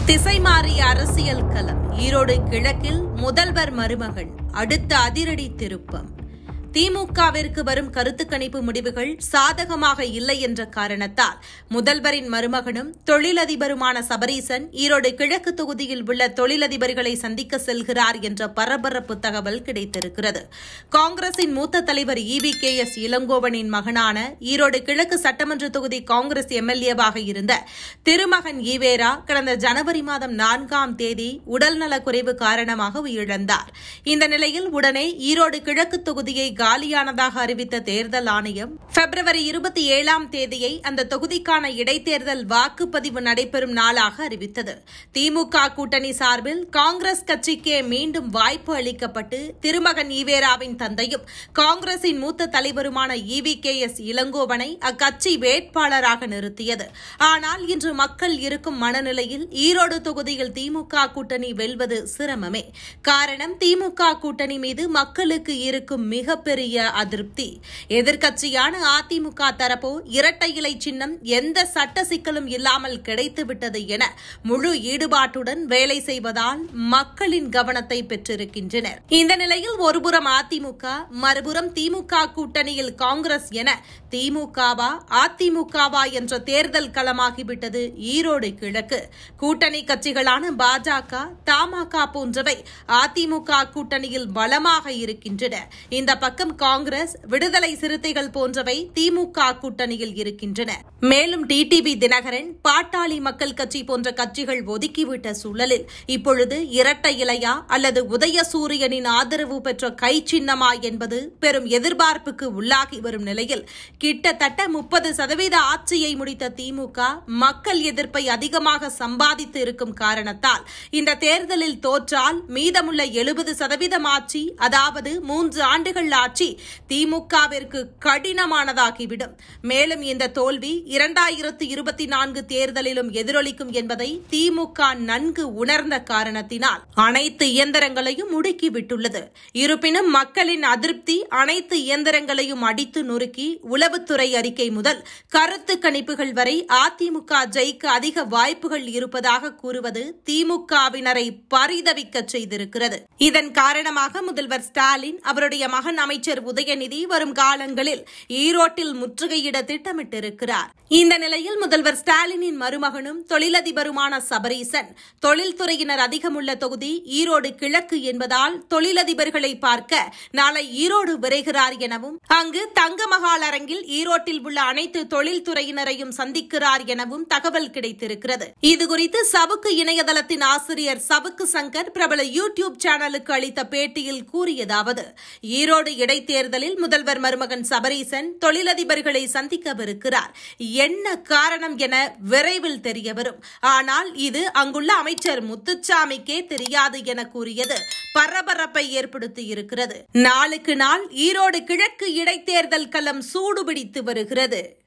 திசை மாறிய அரசியல் களம் ஈரோடு கிழக்கில் முதல்வர் மருமகன் அடுத்த அதிரடி திருப்பம் திமுகவிற்கு வரும் கருத்து கணிப்பு முடிவுகள் சாதகமாக இல்லை என்ற காரணத்தால் முதல்வரின் மருமகனும் தொழிலதிபருமான சபரீசன் ஈரோடு கிழக்கு தொகுதியில் உள்ள தொழிலதிபர்களை சந்திக்க செல்கிறார் என்ற பரபரப்பு தகவல் கிடைத்திருக்கிறது காங்கிரசின் மூத்த தலைவர் இவி கே எஸ் இளங்கோவனின் மகனான ஈரோடு கிழக்கு சட்டமன்ற தொகுதி காங்கிரஸ் எம்எல்ஏவாக இருந்த திருமகன் ஈவேரா கடந்த ஜனவரி மாதம் நான்காம் தேதி உடல்நலக் குறைவு காரணமாக உயிரிழந்தார் இந்த நிலையில் உடனே ஈரோடு கிழக்கு தொகுதியை காலியானதாக அறிவித்த தேர்தல் ஆணையம் பிப்ரவரி இருபத்தி ஏழாம் தேதியை அந்த தொகுதிக்கான இடைத்தேர்தல் வாக்குப்பதிவு நடைபெறும் நாளாக அறிவித்தது திமுக கூட்டணி சார்பில் காங்கிரஸ் கட்சிக்கே மீண்டும் வாய்ப்பு அளிக்கப்பட்டு திருமகன் ஈவேராவின் தந்தையும் காங்கிரசின் மூத்த தலைவருமான இவி கே எஸ் இளங்கோவனை அக்கட்சி வேட்பாளராக நிறுத்தியது ஆனால் இன்று மக்கள் இருக்கும் மனநிலையில் ஈரோடு தொகுதியில் திமுக கூட்டணி வெல்வது சிரமமே காரணம் திமுக கூட்டணி மீது மக்களுக்கு இருக்கும் மிகப்பெரிய அதிருப்தி எதிர்க்கட்சியான அதிமுக தரப்போ இரட்டை இலை சின்னம் எந்த சட்ட சிக்கலும் இல்லாமல் கிடைத்துவிட்டது என முழு ஈடுபாட்டுடன் வேலை செய்வதால் மக்களின் கவனத்தை பெற்றிருக்கின்றனர் இந்த நிலையில் ஒருபுறம் அதிமுக மறுபுறம் திமுக கூட்டணியில் காங்கிரஸ் என திமுகவா அதிமுகவா என்ற தேர்தல் களமாகிவிட்டது ஈரோடு கிழக்கு கூட்டணி கட்சிகளான பாஜக தமாக போன்றவை அதிமுக கூட்டணியில் பலமாக இருக்கின்றன இந்த பக்கம் காங்கிரஸ் விடுதலை சிறுத்தைகள் போன்றவை திமுக கூட்டணியில் இருக்கின்றன மேலும் டிடிவி தினகரன் பாட்டாளி மக்கள் கட்சி போன்ற கட்சிகள் ஒதுக்கிவிட்ட சூழலில் இப்பொழுது இரட்டை இலையா அல்லது உதயசூரியனின் ஆதரவு பெற்ற கை சின்னமா என்பது பெரும் எதிர்பார்ப்புக்கு உள்ளாகி வரும் நிலையில் கிட்டத்தட்ட முப்பது சதவீத ஆட்சியை முடித்த திமுக மக்கள் எதிர்ப்பை அதிகமாக சம்பாதித்து இருக்கும் காரணத்தால் இந்த தேர்தலில் தோற்றால் மீதமுள்ள எழுபது சதவீதம் ஆட்சி அதாவது மூன்று ஆண்டுகள் ஆட்சி திமுகவிற்கு கடினமானதாகிவிடும் மேலும் இந்த தோல்வி இரண்டாயிரத்து இருபத்தி நான்கு தேர்தலிலும் எதிரொலிக்கும் என்பதை திமுக நன்கு உணர்ந்த காரணத்தினால் அனைத்து இயந்திரங்களையும் முடுக்கிவிட்டுள்ளது இருப்பினும் மக்களின் அதிருப்தி அனைத்து இயந்திரங்களையும் அடித்து நொறுக்கி உளவுத்துறை அறிக்கை முதல் கருத்து கணிப்புகள் வரை அதிமுக ஜெயிக்க அதிக வாய்ப்புகள் இருப்பதாக கூறுவது திமுகவினரை பரிதவிக்க செய்திருக்கிறது இதன் காரணமாக முதல்வர் ஸ்டாலின் அவருடைய மகன் அமைச்சர் உதயநிதி வரும் காலங்களில் ஈரோட்டில் முற்றுகையிட திட்டமிட்டிருக்கிறார் இந்த நிலையில் முதல்வர் ஸ்டாலினின் மருமகனும் தொழிலதிபருமான சபரீசன் தொழில்துறையினர் அதிகமுள்ள தொகுதி ஈரோடு கிழக்கு என்பதால் தொழிலதிபர்களை பார்க்க நாளை ஈரோடு விரைகிறார் எனவும் அங்கு தங்கமகால் அரங்கில் ஈரோட்டில் உள்ள அனைத்து தொழில்துறையினரையும் சந்திக்கிறார் எனவும் தகவல் கிடைத்திருக்கிறது இதுகுறித்து சவுக்கு இணையதளத்தின் ஆசிரியர் சவுக்கு சங்கர் பிரபல யூ டியூப் சேனலுக்கு அளித்த பேட்டியில் கூறியதாவது ஈரோடு இடைத்தேர்தலில் முதல்வர் மருமகன் சபரீசன் தொழிலதிபர்களை சந்திக்கவிருக்கிறார் என்ன காரணம் என விரைவில் தெரியவரும் ஆனால் இது அங்குள்ள அமைச்சர் முத்துச்சாமிக்கே தெரியாது என கூறியது பரபரப்பை ஏற்படுத்தி இருக்கிறது நாளுக்கு நாள் ஈரோடு கிழக்கு இடைத்தேர்தல் களம் சூடுபிடித்து வருகிறது